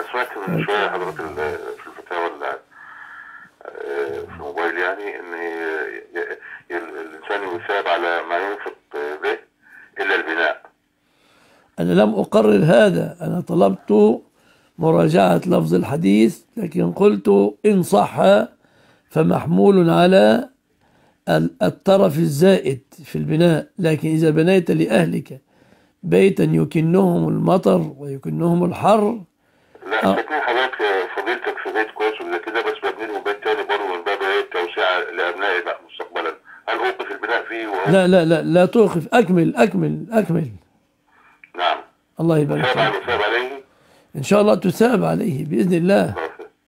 سمعت من شويه حضرتك ال- في الفتاوى ال- آه، في الموبايل يعني ان ي- ي- الانسان يثاب على ما ينفق به الا البناء أنا لم أقرر هذا أنا طلبت مراجعة لفظ الحديث لكن قلت إن صح فمحمول على ال- الطرف الزائد في البناء لكن إذا بنيت لأهلك بيتا يكنهم المطر ويكنهم الحر لا آه. ساكنين حضرتك فضيلتك في بيت كويس وزي كده بس ببني لهم بيت تاني برضه من باب ايه التوسعه لابنائي بقى مستقبلا هل اوقف البناء فيه وهل لا لا لا لا توقف أكمل أكمل أكمل نعم الله يبارك ثاب فيك عليه ثاب عليه إن شاء الله تثاب عليه بإذن الله الله